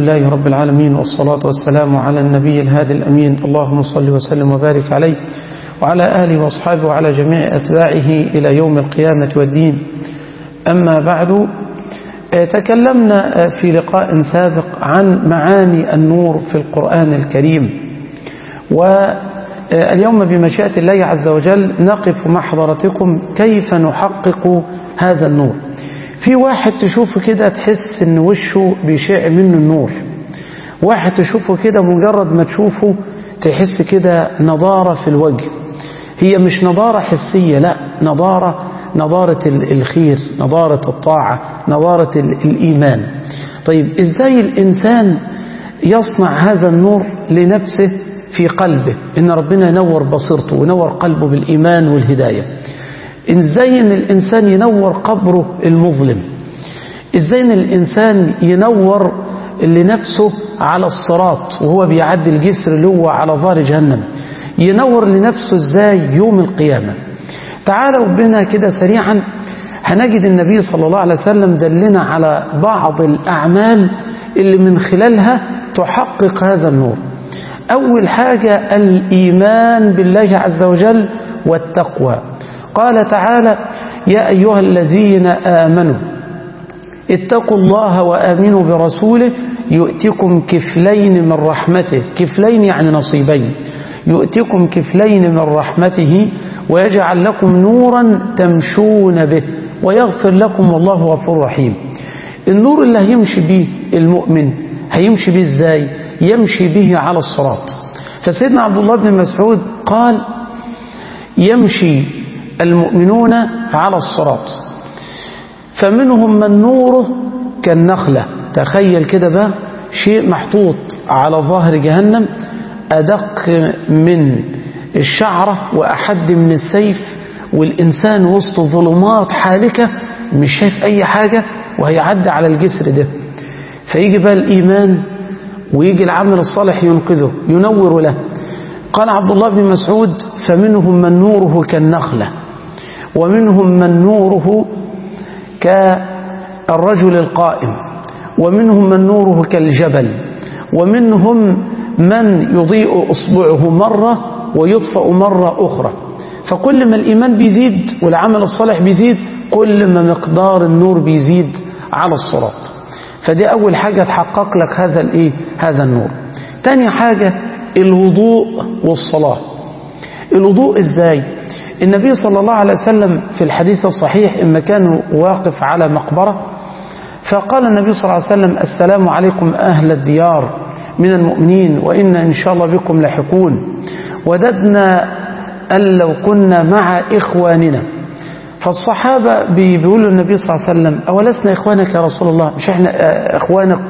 لله رب العالمين والصلاة والسلام على النبي الهادي الأمين اللهم صل وسلم وبارك عليه وعلى آله وأصحابه وعلى جميع أتباعه إلى يوم القيامة والدين أما بعد تكلمنا في لقاء سابق عن معاني النور في القرآن الكريم واليوم بمشيئة الله عز وجل نقف مع حضرتكم كيف نحقق هذا النور في واحد تشوفه كده تحس ان وشه بيشع منه النور واحد تشوفه كده مجرد ما تشوفه تحس كده نضارة في الوجه هي مش نضارة حسية لا نضارة نضارة الخير نضارة الطاعة نضارة الإيمان طيب إزاي الإنسان يصنع هذا النور لنفسه في قلبه إن ربنا ينور بصيرته وينور قلبه بالإيمان والهداية إزاي إن الإنسان ينور قبره المظلم إزاي إن الإنسان ينور لنفسه على الصراط وهو بيعدي الجسر اللي هو على ظهر جهنم ينور لنفسه إزاي يوم القيامة تعالوا بنا كده سريعا هنجد النبي صلى الله عليه وسلم دلنا على بعض الأعمال اللي من خلالها تحقق هذا النور أول حاجة الإيمان بالله عز وجل والتقوى قال تعالى يا أيها الذين آمنوا اتقوا الله وآمنوا برسوله يؤتكم كفلين من رحمته كفلين يعني نصيبين يؤتكم كفلين من رحمته ويجعل لكم نورا تمشون به ويغفر لكم والله غفور رحيم النور اللي هيمشي به المؤمن هيمشي به ازاي يمشي به على الصراط فسيدنا عبد الله بن مسعود قال يمشي المؤمنون على الصراط فمنهم من نوره كالنخلة تخيل كده بقى شيء محطوط على ظهر جهنم أدق من الشعرة وأحد من السيف والإنسان وسط ظلمات حالكة مش شايف أي حاجة وهيعدي على الجسر ده فيجي بقى الإيمان ويجي العمل الصالح ينقذه ينور له قال عبد الله بن مسعود فمنهم من نوره كالنخلة ومنهم من نوره كالرجل القائم ومنهم من نوره كالجبل ومنهم من يضيء إصبعه مرة ويطفأ مرة أخرى فكل ما الإيمان بيزيد والعمل الصالح بيزيد كل ما مقدار النور بيزيد على الصراط فدي أول حاجة تحقق لك هذا الإيه؟ هذا النور تاني حاجة الوضوء والصلاة الوضوء إزاي النبي صلى الله عليه وسلم في الحديث الصحيح إما كان واقف على مقبرة فقال النبي صلى الله عليه وسلم السلام عليكم أهل الديار من المؤمنين وإن إن شاء الله بكم لاحقون وددنا أن لو كنا مع إخواننا فالصحابة بيقولوا النبي صلى الله عليه وسلم أولسنا إخوانك يا رسول الله مش إحنا إخوانك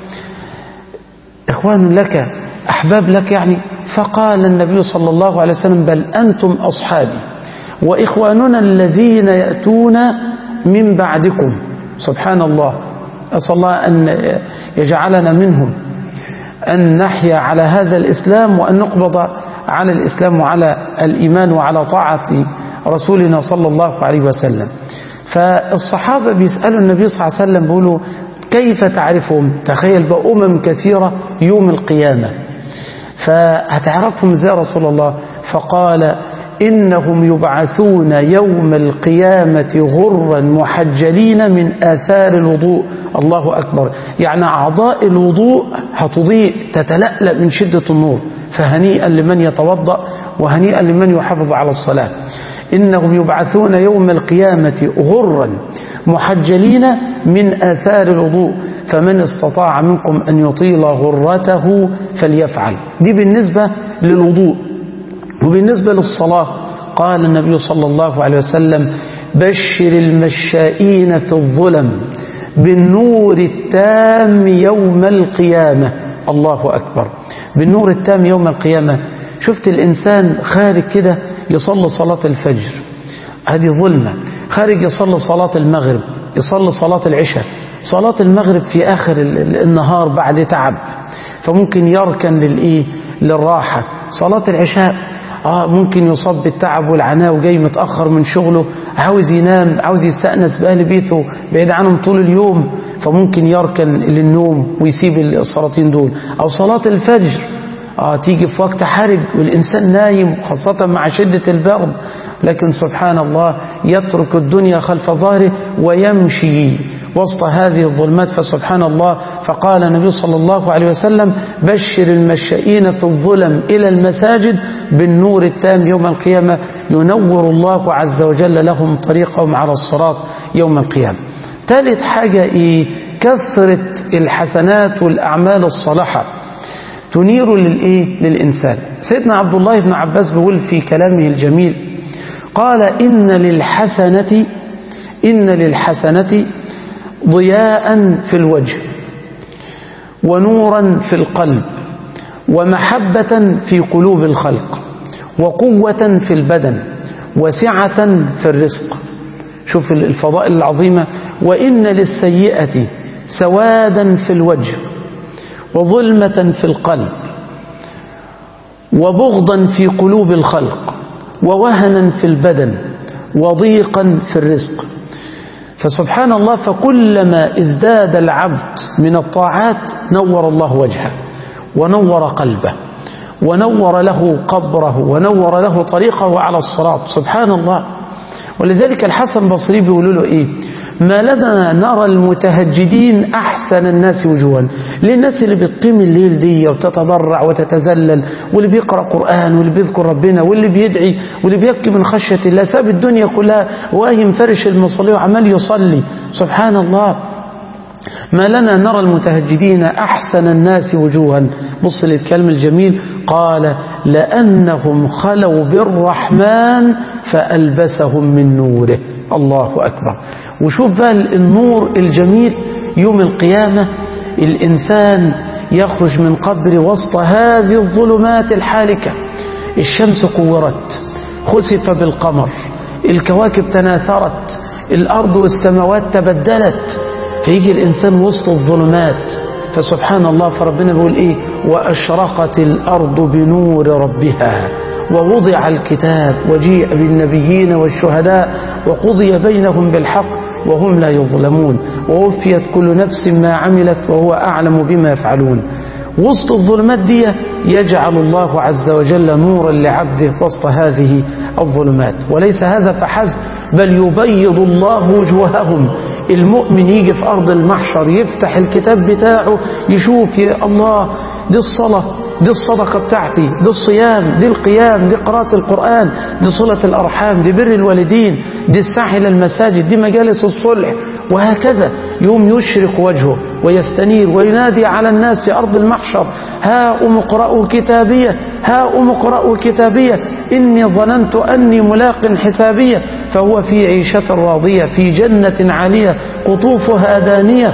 إخوان لك أحباب لك يعني فقال النبي صلى الله عليه وسلم بل أنتم أصحابي وإخواننا الذين يأتون من بعدكم سبحان الله أسأل الله أن يجعلنا منهم أن نحيا على هذا الإسلام وأن نقبض على الإسلام وعلى الإيمان وعلى طاعة رسولنا صلى الله عليه وسلم فالصحابة بيسألوا النبي صلى الله عليه وسلم بيقولوا كيف تعرفهم تخيل بأمم كثيرة يوم القيامة فهتعرفهم ازاي رسول الله فقال إنهم يبعثون يوم القيامة غرا محجلين من آثار الوضوء الله أكبر يعني أعضاء الوضوء هتضيء تتلألأ من شدة النور فهنيئا لمن يتوضأ وهنيئا لمن يحافظ على الصلاة إنهم يبعثون يوم القيامة غرا محجلين من آثار الوضوء فمن استطاع منكم أن يطيل غرته فليفعل دي بالنسبة للوضوء وبالنسبة للصلاة قال النبي صلى الله عليه وسلم بشر المشائين في الظلم بالنور التام يوم القيامة الله أكبر بالنور التام يوم القيامة شفت الإنسان خارج كده يصلي صلاة الفجر هذه ظلمة خارج يصلي صلاة المغرب يصلي صلاة العشاء صلاة المغرب في آخر النهار بعد تعب فممكن يركن للإيه للراحة صلاة العشاء آه ممكن يصاب بالتعب والعناء وجاي متأخر من شغله عاوز ينام عاوز يستأنس بأهل بيته بعيد عنهم طول اليوم فممكن يركن للنوم ويسيب الصلاتين دول أو صلاة الفجر آه تيجي في وقت حرج والإنسان نايم خاصة مع شدة البرد لكن سبحان الله يترك الدنيا خلف ظهره ويمشي وسط هذه الظلمات فسبحان الله فقال النبي صلى الله عليه وسلم بشر المشائين في الظلم إلى المساجد بالنور التام يوم القيامة ينور الله عز وجل لهم طريقهم على الصراط يوم القيامة ثالث حاجة إيه كثرة الحسنات والأعمال الصالحة تنير للإيه للإنسان سيدنا عبد الله بن عباس بيقول في كلامه الجميل قال إن للحسنة إن للحسنة ضياء في الوجه ونورا في القلب ومحبة في قلوب الخلق وقوة في البدن وسعة في الرزق شوف الفضائل العظيمة وإن للسيئة سوادا في الوجه وظلمة في القلب وبغضا في قلوب الخلق ووهنا في البدن وضيقا في الرزق فسبحان الله فكلما ازداد العبد من الطاعات نور الله وجهه ونور قلبه ونور له قبره ونور له طريقه على الصراط سبحان الله ولذلك الحسن البصري بيقولوا له ايه ما لنا نرى المتهجدين أحسن الناس وجوها للناس اللي بتقيم الليل دي وتتضرع وتتذلل واللي بيقرأ قرآن واللي بيذكر ربنا واللي بيدعي واللي بيبكي من خشية الله ساب الدنيا كلها واهم فرش المصلي وعمال يصلي سبحان الله ما لنا نرى المتهجدين أحسن الناس وجوها بص للكلم الجميل قال لأنهم خلوا بالرحمن فألبسهم من نوره الله أكبر وشوف بقى النور الجميل يوم القيامة الإنسان يخرج من قبر وسط هذه الظلمات الحالكة الشمس كورت خسف بالقمر الكواكب تناثرت الأرض والسماوات تبدلت فيجي الإنسان وسط الظلمات فسبحان الله فربنا بيقول إيه وأشرقت الأرض بنور ربها ووضع الكتاب وجيء بالنبيين والشهداء وقضي بينهم بالحق وهم لا يظلمون ووفيت كل نفس ما عملت وهو أعلم بما يفعلون وسط الظلمات دي يجعل الله عز وجل نورا لعبده وسط هذه الظلمات وليس هذا فحسب بل يبيض الله وجوههم المؤمن يجي في أرض المحشر يفتح الكتاب بتاعه يشوف يا الله دي الصلاة دي الصدقة بتاعتي دي الصيام دي القيام دي قراءة القرآن دي صلة الأرحام دي بر الوالدين دي السعي إلى المساجد دي مجالس الصلح وهكذا يوم يشرق وجهه ويستنير وينادي على الناس في أرض المحشر ها أم اقرأوا كتابية ها أم اقرأوا كتابية إني ظننت أني ملاق حسابية فهو في عيشة راضية في جنة عالية قطوفها دانية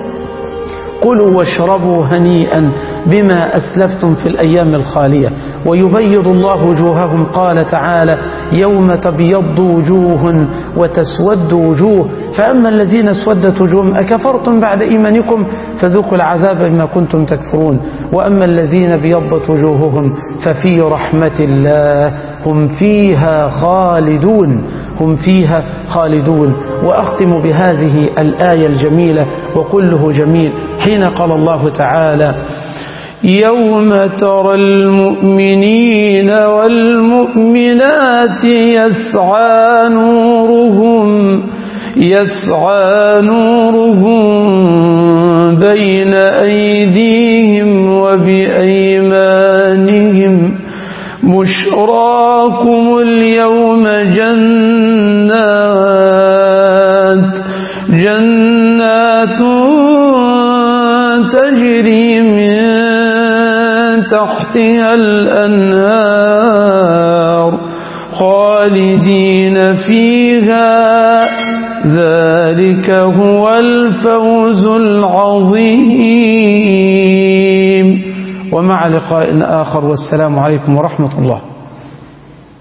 كلوا واشربوا هنيئا بما أسلفتم في الأيام الخالية ويبيض الله وجوههم قال تعالى يوم تبيض وجوه وتسود وجوه فأما الذين اسودت وجوههم أكفرتم بعد إيمانكم فذوقوا العذاب بما كنتم تكفرون وأما الذين بيضت وجوههم ففي رحمة الله هم فيها خالدون هم فيها خالدون وأختم بهذه الآية الجميلة وكله جميل حين قال الله تعالى يوم ترى المؤمنين والمؤمنات يسعى نورهم يسعى نورهم بين أيديهم وبأيمانهم بشراكم اليوم جنات جنات تجري من تحتها الأنهار خالدين فيها ذلك هو الفوز العظيم ومع لقاء آخر والسلام عليكم ورحمة الله